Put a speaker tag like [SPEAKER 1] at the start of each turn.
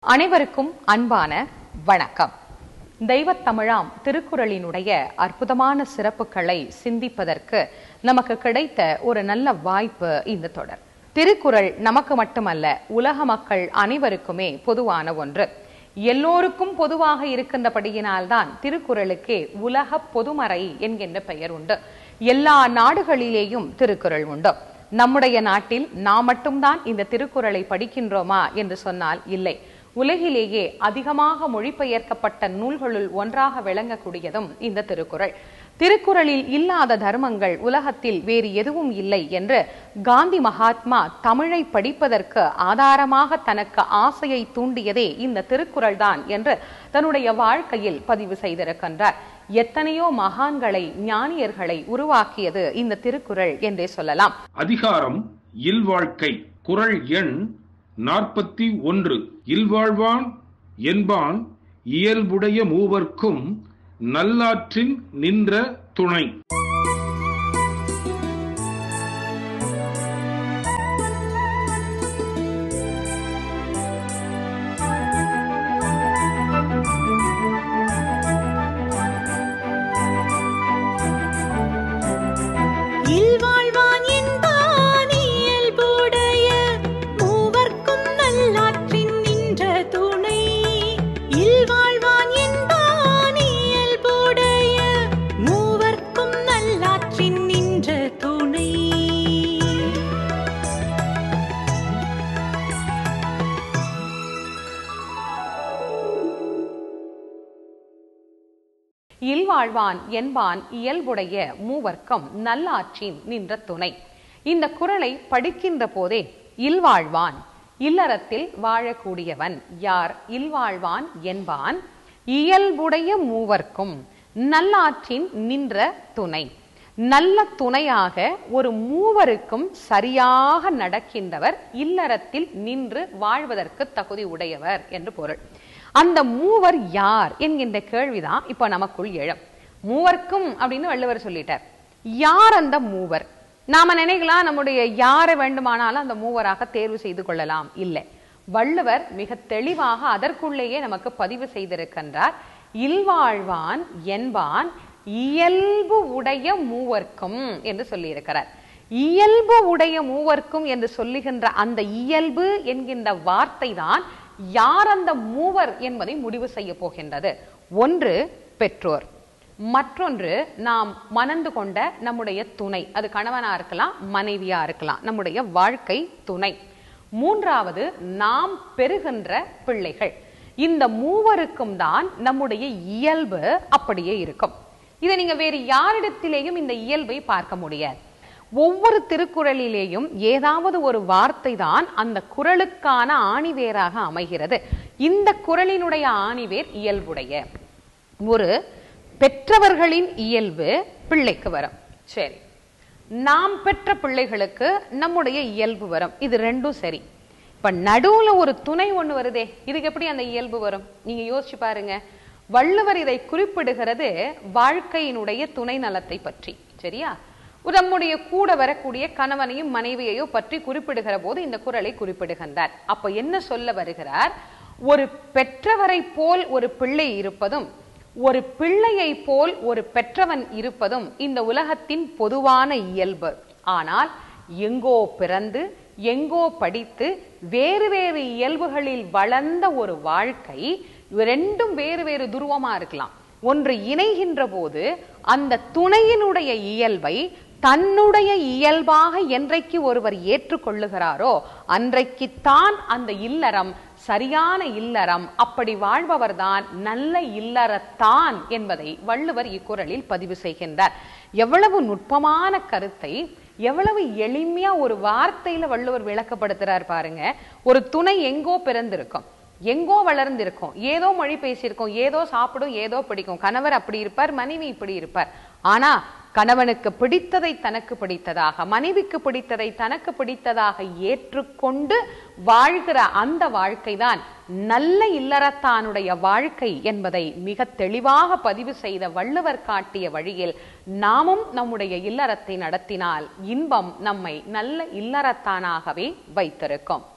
[SPEAKER 1] அனைவருக்கும் அன்பான வணக்கம் தெய்வத் தமிழாம் திருக்குறளினுடைய அற்புதமான சிறப்புகளை சிந்திப்பதற்கு நமக்கு கிடைத்த ஒரு நல்ல வாய்ப்பு இந்த தொடர் திருக்குறள் நமக்கு மட்டுமல்ல உலக மக்கள் அனைவருக்குமே பொதுவான ஒன்று எல்லோருக்கும் பொதுவாக இருக்கின்றபடியினால்தான் திருக்குறளுக்கே உலக பொதுமறை என்கின்ற பெயர் உண்டு எல்லா நாடுகளிலேயும் திருக்குறள் உண்டு நம்முடைய நாட்டில் நாம் மட்டும்தான் இந்த திருக்குறளை படிக்கின்றோமா என்று சொன்னால் இல்லை உலகிலேயே அதிகமாக மொழிபெயர்க்கப்பட்ட நூல்களுள் ஒன்றாக விளங்கக்கூடியதும் இந்த திருக்குறள் திருக்குறளில் இல்லாத தர்மங்கள் உலகத்தில் வேறு எதுவும் இல்லை என்று காந்தி மகாத்மா தமிழை படிப்பதற்கு ஆதாரமாக தனக்கு ஆசையை தூண்டியதே இந்த திருக்குறள் தான் என்று தன்னுடைய வாழ்க்கையில் பதிவு செய்திருக்கின்றார் எத்தனையோ மகான்களை ஞானியர்களை உருவாக்கியது இந்த திருக்குறள் என்றே சொல்லலாம்
[SPEAKER 2] அதிகாரம் இல்வாழ்க்கை குறள் எண் நாற்பத்தி ஒன்று இல்வாழ்வான் என்பான் இயல்புடைய மூவர்க்கும் நல்லாற்றின் நின்ற துணை
[SPEAKER 3] இல்வாழ்வான் என்பான் இயல்புடைய மூவர்க்கும் நல்லாற்றின் நின்ற துணை இல்வாழ்வான் என்பான் இயல்புடைய மூவர்க்கும் நல்லாற்றின் நின்ற துணை
[SPEAKER 1] இல்வாழ்வான் என்பான் இயல்புடைய மூவர்க்கம் நல்லாற்றின் நின்ற துணை இந்த குறளை படிக்கின்ற போதே இல்வாழ்வான் இல்லறத்தில் வாழக்கூடியவன் யார் இல்வாழ்வான் என்பான் இயல்புடைய மூவர்க்கும் நல்லாற்றின் நின்ற துணை நல்ல துணையாக ஒரு மூவருக்கும் சரியாக நடக்கின்றவர் இல்லறத்தில் நின்று வாழ்வதற்கு தகுதி உடையவர் என்று பொருள் அந்த மூவர் யார் என்கின்ற கேள்விதான் இப்ப நமக்குள் எழும் மூவர்க்கும் அப்படின்னு வள்ளுவர் சொல்லிட்டார் யார் அந்த மூவர் நாம நினைக்கலாம் நம்முடைய யாரை வேண்டுமானாலும் அந்த மூவராக தேர்வு செய்து கொள்ளலாம் இல்லை வள்ளுவர் மிக தெளிவாக அதற்குள்ளேயே நமக்கு பதிவு செய்திருக்கின்றார் இல்வாழ்வான் என்பான் இயல்பு உடைய மூவர்க்கும் என்று சொல்லியிருக்கிறார் இயல்பு உடைய மூவர்க்கும் என்று சொல்லுகின்ற அந்த இயல்பு என்கின்ற வார்த்தை தான் யார் அந்த மூவர் என்பதை முடிவு செய்ய போகின்றது ஒன்று பெற்றோர் மற்றொன்று நாம் மணந்து கொண்ட நம்முடைய துணை அது கணவனா இருக்கலாம் மனைவியா இருக்கலாம் நம்முடைய வாழ்க்கை துணை மூன்றாவது நாம் பெறுகின்ற பிள்ளைகள் இந்த மூவருக்கும் தான் நம்முடைய இயல்பு அப்படியே இருக்கும் இதை நீங்க வேறு யாரிடத்திலேயும் இந்த இயல்பை பார்க்க முடியாது ஒவ்வொரு திருக்குறளிலேயும் ஏதாவது ஒரு வார்த்தை தான் அந்த குறளுக்கான ஆணிவேராக அமைகிறது இந்த குறளினுடைய ஆணிவேர் இயல்புடைய ஒரு பெற்றவர்களின் இயல்பு பிள்ளைக்கு வரும் சரி நாம் பெற்ற பிள்ளைகளுக்கு நம்முடைய இயல்பு வரும் இது ரெண்டும் சரி இப்ப நடுவுல ஒரு துணை ஒண்ணு வருதே இதுக்கு எப்படி அந்த இயல்பு வரும் நீங்க யோசிச்சு பாருங்க வள்ளுவர் இதை குறிப்பிடுகிறது வாழ்க்கையினுடைய துணை நலத்தை பற்றி சரியா நம்முடைய கூட வரக்கூடிய கணவனையும் மனைவியையோ பற்றி குறிப்பிடுகிற போது இந்த குரலை குறிப்பிடுகின்றார் அப்ப என்ன சொல்ல வருகிறார் ஒரு பெற்றவரை போல் ஒரு பிள்ளை இருப்பதும் ஒரு பிள்ளையை போல் ஒரு பெற்றவன் இருப்பதும் இந்த உலகத்தின் பொதுவான இயல்பு ஆனால் எங்கோ பிறந்து எங்கோ படித்து வேறு வேறு இயல்புகளில் வளர்ந்த ஒரு வாழ்க்கை ரெண்டும் வேறு வேறு துருவமா இருக்கலாம் ஒன்று இணைகின்ற போது அந்த துணையினுடைய இயல்பை தன்னுடைய இயல்பாக என்றைக்கு ஒருவர் ஏற்றுக்கொள்ளுகிறாரோ அன்றைக்குத்தான் அந்த இல்லறம் சரியான இல்லறம் அப்படி வாழ்பவர்தான் நல்ல இல்லறத்தான் என்பதை வள்ளுவர் இக்குறளில் பதிவு செய்கின்றார் எவ்வளவு நுட்பமான கருத்தை எவ்வளவு எளிமையா ஒரு வார்த்தையில வள்ளுவர் விளக்கப்படுத்துறார் பாருங்க ஒரு துணை எங்கோ பிறந்திருக்கும் எங்கோ வளர்ந்திருக்கும் ஏதோ மொழி பேசியிருக்கோம் ஏதோ சாப்பிடும் ஏதோ பிடிக்கும் கணவர் அப்படி இருப்பார் மனைவி இப்படி இருப்பார் ஆனா கணவனுக்கு பிடித்ததை தனக்கு பிடித்ததாக மனைவிக்கு பிடித்ததை தனக்கு பிடித்ததாக ஏற்றுக்கொண்டு வாழ்கிற அந்த வாழ்க்கைதான் நல்ல இல்லறத்தானுடைய வாழ்க்கை என்பதை மிக தெளிவாக பதிவு செய்த வள்ளுவர் காட்டிய வழியில் நாமும் நம்முடைய இல்லறத்தை நடத்தினால் இன்பம் நம்மை நல்ல இல்லறத்தானாகவே வைத்திருக்கும்